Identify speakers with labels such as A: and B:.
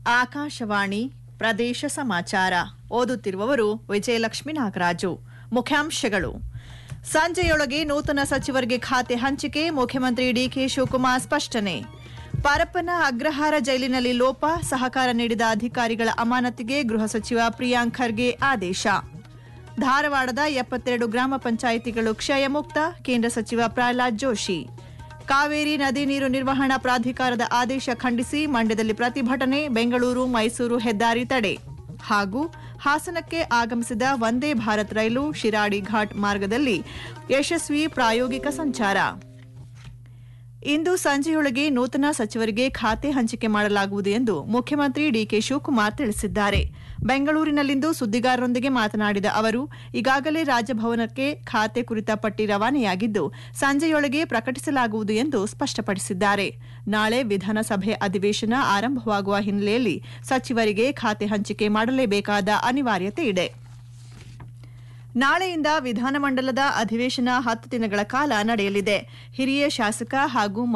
A: ಆಕಾಶವಾಣಿ ಪ್ರದೇಶ ಸಮಾಚಾರ ಓದುತ್ತಿರುವವರು ವಿಜಯಲಕ್ಷ್ಮಿ ನಾಗರಾಜು ಮುಖ್ಯಾಂಶಗಳು ಸಂಜೆಯೊಳಗೆ ನೂತನ ಸಚಿವರಿಗೆ ಖಾತೆ ಹಂಚಿಕೆ ಮುಖ್ಯಮಂತ್ರಿ ಡಿಕೆ ಶಿವಕುಮಾರ್ ಸ್ಪಷ್ಟನೆ ಪರಪ್ಪನ ಅಗ್ರಹಾರ ಜೈಲಿನಲ್ಲಿ ಲೋಪ ಸಹಕಾರ ನೀಡಿದ ಅಧಿಕಾರಿಗಳ ಅಮಾನತಿಗೆ ಗೃಹ ಸಚಿವ ಪ್ರಿಯಾಂಕ್ ಖರ್ಗೆ ಆದೇಶ ಧಾರವಾಡದ ಎಪ್ಪತ್ತೆರಡು ಗ್ರಾಮ ಪಂಚಾಯಿತಿಗಳು ಕ್ಷಯ ಮುಕ್ತ ಕೇಂದ್ರ ಸಚಿವ ಪ್ರಹ್ಲಾದ್ ಜೋಶಿ ಕಾವೇರಿ ನದಿ ನೀರು ನಿರ್ವಹಣಾ ಪ್ರಾಧಿಕಾರದ ಆದೇಶ ಖಂಡಿಸಿ ಮಂಡ್ಯದಲ್ಲಿ ಪ್ರತಿಭಟನೆ ಬೆಂಗಳೂರು ಮೈಸೂರು ಹೆದ್ದಾರಿ ತಡೆ ಹಾಗೂ ಹಾಸನಕ್ಕೆ ಆಗಮಿಸಿದ ವಂದೇ ಭಾರತ್ ರೈಲು ಶಿರಾಡಿ ಘಾಟ್ ಮಾರ್ಗದಲ್ಲಿ ಯಶಸ್ವಿ ಪ್ರಾಯೋಗಿಕ ಸಂಚಾರ ಇಂದು ಸಂಜೆಯೊಳಗೆ ನೂತನ ಸಚಿವರಿಗೆ ಖಾತೆ ಹಂಚಿಕೆ ಮಾಡಲಾಗುವುದು ಎಂದು ಮುಖ್ಯಮಂತ್ರಿ ಡಿಕೆ ಶಿವಕುಮಾರ್ ತಿಳಿಸಿದ್ದಾರೆ ಬೆಂಗಳೂರಿನಲ್ಲಿಂದು ಸುದ್ದಿಗಾರರೊಂದಿಗೆ ಮಾತನಾಡಿದ ಅವರು ಈಗಾಗಲೇ ರಾಜಭವನಕ್ಕೆ ಖಾತೆ ಕುರಿತ ಪಟ್ಟಿ ರವಾನೆಯಾಗಿದ್ದು ಸಂಜೆಯೊಳಗೆ ಪ್ರಕಟಿಸಲಾಗುವುದು ಎಂದು ಸ್ಪಷ್ಟಪಡಿಸಿದ್ದಾರೆ ನಾಳೆ ವಿಧಾನಸಭೆ ಅಧಿವೇಶನ ಆರಂಭವಾಗುವ ಹಿನ್ನೆಲೆಯಲ್ಲಿ ಸಚಿವರಿಗೆ ಖಾತೆ ಹಂಚಿಕೆ ಮಾಡಲೇಬೇಕಾದ ಅನಿವಾರ್ಯತೆ ಇದೆ ನಾಳೆಯಿಂದ ವಿಧಾನಮಂಡಲದ ಅಧಿವೇಶನ ಹತ್ತು ದಿನಗಳ ಕಾಲ ನಡೆಯಲಿದೆ ಹಿರಿಯ ಶಾಸಕ ಹಾಗೂ